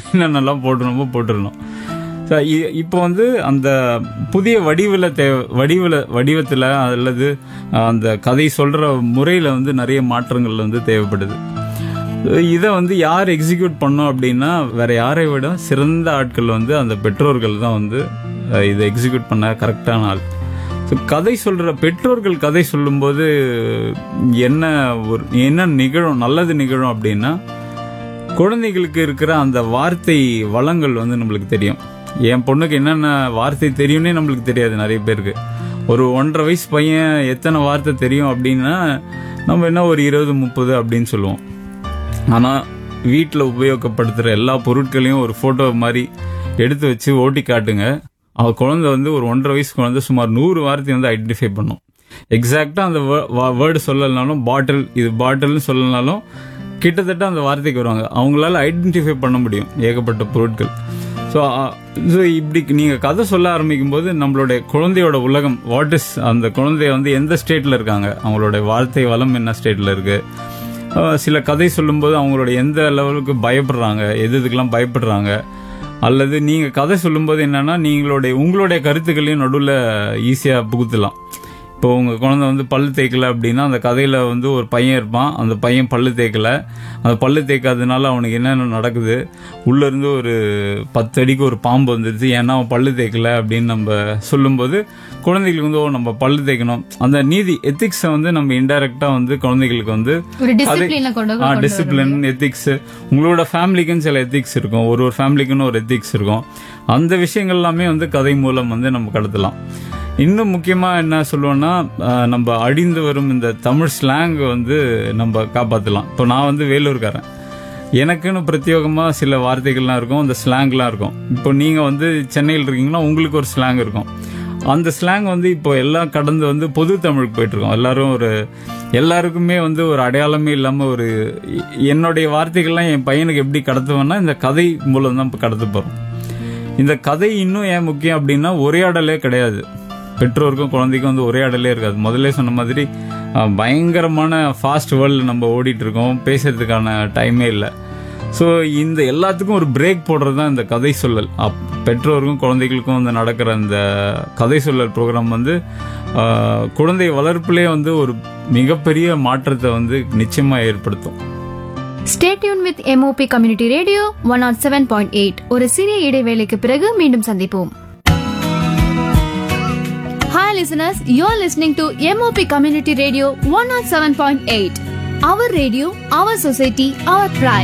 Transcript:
என்னென்னலாம் போட்டுருமோ போட்டுருணும் So, இ- இப்போ வந்து அந்த புதிய வடிவில் தேவை வடிவில் வடிவத்தில் அல்லது அந்த கதை சொல்கிற முறையில் வந்து நிறைய மாற்றங்கள் வந்து தேவைப்படுது இதை வந்து யார் எக்ஸிக்யூட் பண்ணோம் அப்படின்னா வேற யாரை விட சிறந்த ஆட்கள் வந்து அந்த பெற்றோர்கள் தான் வந்து அஹ், இதை எக்ஸிக்யூட் பண்ண கரெக்டான ஆள் ஸோ கதை சொல்ற பெற்றோர்கள் கதை சொல்லும்போது என்ன ஒரு என்ன நிகழும் நல்லது நிகழும் அப்படின்னா குழந்தைகளுக்கு இருக்கிற அந்த வார்த்தை வளங்கள் வந்து நம்மளுக்கு தெரியும் என் பொண்ணுக்கு என்னென்ன வார்த்தை தெரியும்னே நம்மளுக்கு தெரியாது நிறைய பேருக்கு ஒரு ஒன்றரை வயசு பையன் எத்தனை வார்த்தை தெரியும் அப்படின்னா நம்ம என்ன ஒரு இருபது முப்பது அப்படின்னு சொல்லுவோம் ஆனால் வீட்டில் உபயோகப்படுத்துகிற எல்லா பொருட்களையும் ஒரு ஃபோட்டோ மாதிரி எடுத்து வச்சு ஓட்டி காட்டுங்க அவ குழந்தை வந்து ஒரு ஒன்றரை வயசு குழந்தை சுமார் நூறு வார்த்தை வந்து ஐடென்டிஃபை பண்ணும் எக்ஸாக்டாக அந்த வேர்டு சொல்லலைனாலும் பாட்டில் இது பாட்டில்னு சொல்லலைனாலும் கிட்டத்தட்ட அந்த வார்த்தைக்கு வருவாங்க அவங்களால ஐடென்டிஃபை பண்ண முடியும் ஏகப்பட்ட பொருட்கள் ஸோ ஸோ இப்படி நீங்கள் கதை சொல்ல ஆரம்பிக்கும் போது நம்மளுடைய குழந்தையோட உலகம் வாட் இஸ் அந்த குழந்தைய வந்து எந்த ஸ்டேட்டில் இருக்காங்க அவங்களோட வார்த்தை வளம் என்ன ஸ்டேட்டில் இருக்கு அஹ் சில கதை சொல்லும்போது அவங்களோட எந்த லெவலுக்கு பயப்படுறாங்க எது எதுக்கெல்லாம் பயப்படுறாங்க அல்லது நீங்கள் கதை சொல்லும்போது என்னன்னா நீங்களுடைய உங்களுடைய கருத்துக்களையும் நடுவில் ஈஸியாக புகுத்தலாம் இப்போ உங்கள் குழந்தை வந்து பல்லு தேய்க்கல அப்படின்னா அந்த கதையில் வந்து ஒரு பையன் இருப்பான் அந்த பையன் பல்லு தேய்க்கல அந்த பல்லு தேய்க்காதனால அவனுக்கு என்னென்ன நடக்குது உள்ளேருந்து ஒரு பத்து அடிக்கு ஒரு பாம்பு வந்துடுச்சு ஏன்னா அவன் பல்லு தேய்க்கல அப்படின்னு நம்ம சொல்லும்போது குழந்தைகளுக்கு வந்து ஓ நம்ம பல்லு தேய்க்கணும் அந்த நீதி எத்திக்ஸை வந்து நம்ம இன்டைரக்டாக வந்து குழந்தைகளுக்கு வந்து ஒரு டிசிப்ளினை கொண்டு கொண்டு வர டிசிப்ளின் எத்திக்ஸ் உங்களோட ஃபேமிலிக்குன்னு சில எத்திக்ஸ் இருக்கும் ஒரு ஒரு ஃபேமிலிக்குன்னு ஒரு எத்திக்ஸ் இருக்கும் அந்த விஷயங்கள் எல்லாமே வந்து கதை மூலம் வந்து நம்ம கடத்தலாம் இன்னும் முக்கியமா என்ன சொல்லுவோம்னா அஹ், நம்ம அழிந்து வரும் இந்த தமிழ் ஸ்லாங் வந்து நம்ம காப்பாற்றலாம் இப்போ நான் வந்து வேலூர்காரன் எனக்குன்னு பிரத்யேகமா சில வார்த்தைகள்லாம் இருக்கும் அந்த ஸ்லாங்லாம் இருக்கும் இப்போ நீங்க வந்து சென்னையில் இருக்கீங்கன்னா உங்களுக்கு ஒரு ஸ்லாங் இருக்கும் அந்த ஸ்லாங் வந்து இப்போ எல்லாம் கடந்து வந்து பொது தமிழுக்கு போயிட்டு இருக்கோம் எல்லாரும் ஒரு எல்லாருக்குமே வந்து ஒரு அடையாளமே இல்லாம ஒரு எ- என்னுடைய வார்த்தைகள்லாம் என் பையனுக்கு எப்படி கடத்துவேன்னா இந்த கதை மூலம் தான் இப்போ கடத்த போறோம் இந்த கதை இன்னும் ஏன் முக்கியம் அப்படின்னா உரையாடலே கிடையாது பெற்றோருக்கும் குழந்தைக்கும் வந்து உரையாடலே இருக்காது முதல்ல சொன்ன மாதிரி அஹ், பயங்கரமான ஃபாஸ்ட் வேர்ல்டு நம்ம ஓடிட்டு இருக்கோம் பேசுறதுக்கான டைமே இல்லை ஸோ இந்த எல்லாத்துக்கும் ஒரு பிரேக் போடுறது தான் இந்த கதை சொல்லல் அப் பெற்றோருக்கும் குழந்தைகளுக்கும் வந்து நடக்கிற இந்த கதை சொல்லல் ப்ரோக்ராம் வந்து அஹ், குழந்தை வளர்ப்பிலே வந்து ஒரு மிகப்பெரிய மாற்றத்தை வந்து நிச்சயமா ஏற்படுத்தும் stay tune with MOP community radio one nought seven point eight ஒரு சிறிய இடைவேளைக்கு பிறகு மீண்டும் சந்திப்போம் Hi listeners, you're listening to MOP Community Radio 107.8. Our radio, our society, our pride.